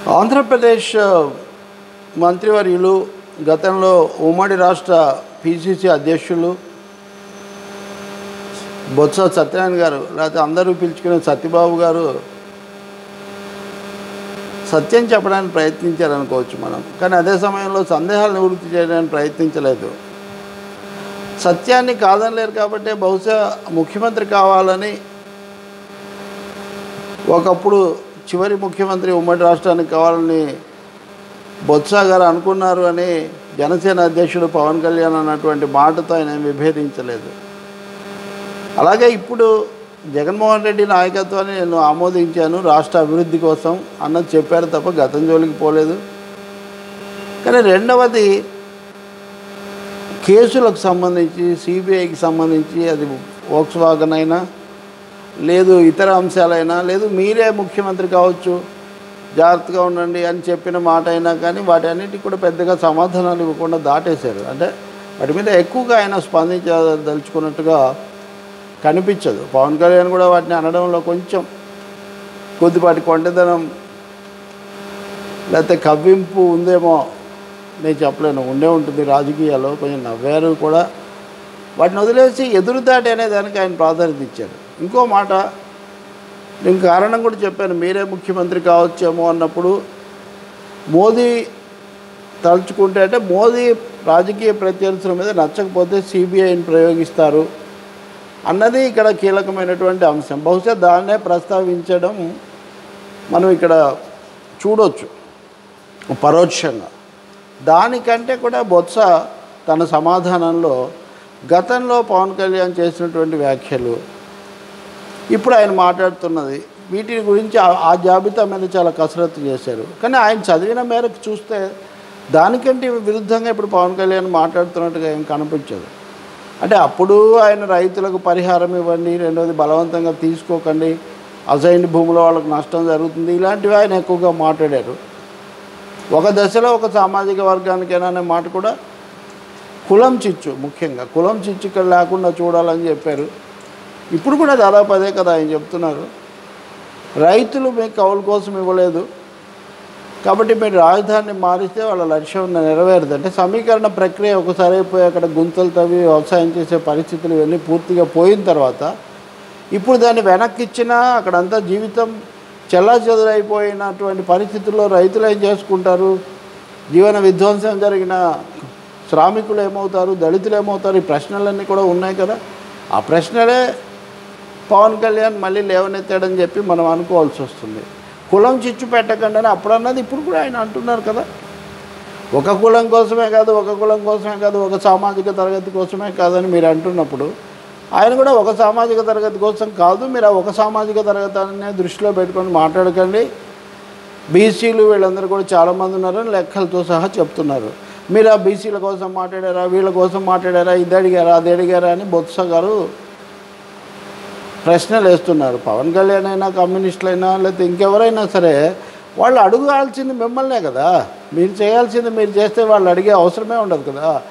ఆంధ్రప్రదేశ్ మంత్రివర్యులు గతంలో ఉమ్మడి రాష్ట్ర పిసిసి అధ్యక్షులు బొత్స సత్యనారాయణ గారు లేకపోతే అందరూ పిలుచుకునే సత్యబాబు గారు సత్యం చెప్పడానికి ప్రయత్నించారు అనుకోవచ్చు మనం కానీ అదే సమయంలో సందేహాలు నివృత్తి చేయడానికి ప్రయత్నించలేదు సత్యాన్ని కాదనలేరు కాబట్టి బహుశా ముఖ్యమంత్రి కావాలని ఒకప్పుడు చివరి ముఖ్యమంత్రి ఉమ్మడి రాష్ట్రానికి కావాలని బొత్స గారు అనుకున్నారు అని జనసేన అధ్యక్షుడు పవన్ కళ్యాణ్ అన్నటువంటి మాటతో ఆయన ఏం విభేదించలేదు అలాగే ఇప్పుడు జగన్మోహన్ రెడ్డి నాయకత్వాన్ని నేను ఆమోదించాను రాష్ట్ర అభివృద్ధి కోసం అన్నది చెప్పారు తప్ప గతం జోలికి పోలేదు కానీ రెండవది కేసులకు సంబంధించి సిబిఐకి సంబంధించి అది వోక్స్ వాగన్ అయినా లేదు ఇతర అంశాలైనా లేదు మీరే ముఖ్యమంత్రి కావచ్చు జాగ్రత్తగా ఉండండి అని చెప్పిన మాట అయినా కానీ వాటి అన్నిటికి కూడా పెద్దగా సమాధానాలు ఇవ్వకుండా దాటేశారు అంటే వాటి మీద ఎక్కువగా ఆయన స్పందించదలుచుకున్నట్టుగా కనిపించదు పవన్ కళ్యాణ్ కూడా వాటిని అనడంలో కొంచెం కొద్దిపాటి కొంటెదనం లేకపోతే కవ్వింపు ఉందేమో నేను చెప్పలేను ఉండే ఉంటుంది రాజకీయాల్లో కొంచెం నవ్వారు కూడా వాటిని వదిలేసి ఎదురుదాటి అనే దానికి ఆయన ప్రాధాన్యత ఇచ్చారు ఇంకో మాట నేను కారణం కూడా చెప్పాను మీరే ముఖ్యమంత్రి కావచ్చేమో అన్నప్పుడు మోదీ తలుచుకుంటే అంటే మోదీ రాజకీయ ప్రత్యర్థుల మీద నచ్చకపోతే సిబిఐని ప్రయోగిస్తారు అన్నది ఇక్కడ కీలకమైనటువంటి అంశం బహుశా దాన్నే ప్రస్తావించడం మనం ఇక్కడ చూడొచ్చు పరోక్షంగా దానికంటే కూడా బొత్స తన సమాధానంలో గతంలో పవన్ కళ్యాణ్ చేసినటువంటి వ్యాఖ్యలు ఇప్పుడు ఆయన మాట్లాడుతున్నది వీటి గురించి ఆ- ఆ జాబితా మీద చాలా కసరత్తు చేశారు కానీ ఆయన చదివిన మేరకు చూస్తే దానికంటే విరుద్ధంగా ఇప్పుడు పవన్ కళ్యాణ్ మాట్లాడుతున్నట్టుగా ఏం కనిపించదు అంటే అప్పుడు ఆయన రైతులకు పరిహారం ఇవ్వండి రెండోది బలవంతంగా తీసుకోకండి అసైన్ భూముల వాళ్ళకు నష్టం జరుగుతుంది ఇలాంటివి ఆయన ఎక్కువగా మాట్లాడారు ఒక దశలో ఒక సామాజిక వర్గానికైనా అనే మాట కూడా కులం చిచ్చు ముఖ్యంగా కులం చిచ్చు ఇక్కడ లేకుండా చూడాలని చెప్పారు ఇప్పుడు కూడా దాదాపు అదే కదా ఆయన చెప్తున్నారు రైతులు మీకు కౌలు కోసం ఇవ్వలేదు కాబట్టి మీరు రాజధానిని మారిస్తే వాళ్ళ లక్ష్యం నెరవేరదు అంటే సమీకరణ ప్రక్రియ ఒకసారి అయిపోయి అక్కడ గుంతలు తవ్వి వ్యవసాయం చేసే పరిస్థితులు ఇవన్నీ పూర్తిగా పోయిన తర్వాత ఇప్పుడు దాన్ని వెనక్కి ఇచ్చినా అక్కడంతా జీవితం చెల్లాచెదురైపోయినటువంటి పరిస్థితుల్లో రైతులు ఏం చేసుకుంటారు జీవన విధ్వంసం జరిగిన శ్రామికులు ఏమవుతారు దళితులు ఏమవుతారు ఈ ప్రశ్నలన్నీ కూడా ఉన్నాయి కదా ఆ ప్రశ్నలే పవన్ కళ్యాణ్ మళ్ళీ లేవనెత్తాడని చెప్పి మనం అనుకోవాల్సి వస్తుంది కులం చిచ్చు పెట్టకండి అని అప్పుడు అన్నది ఇప్పుడు కూడా ఆయన అంటున్నారు కదా ఒక కులం కోసమే కాదు ఒక కులం కోసమే కాదు ఒక సామాజిక తరగతి కోసమే కాదని మీరు అంటున్నప్పుడు ఆయన కూడా ఒక సామాజిక తరగతి కోసం కాదు మీరు ఆ ఒక సామాజిక తరగతినే దృష్టిలో పెట్టుకొని మాట్లాడకండి బీసీలు వీళ్ళందరూ కూడా చాలామంది ఉన్నారని లెక్కలతో సహా చెప్తున్నారు మీరు ఆ బీసీల కోసం మాట్లాడారా వీళ్ళ కోసం మాట్లాడారా ఇది అడిగారా అది అడిగారా అని బొత్స గారు ప్రశ్నలు వేస్తున్నారు పవన్ కళ్యాణ్ అయినా కమ్యూనిస్టులైనా లేకపోతే ఇంకెవరైనా సరే వాళ్ళు అడగాల్సింది మిమ్మల్నే కదా మీరు చేయాల్సింది మీరు చేస్తే వాళ్ళు అడిగే అవసరమే ఉండదు కదా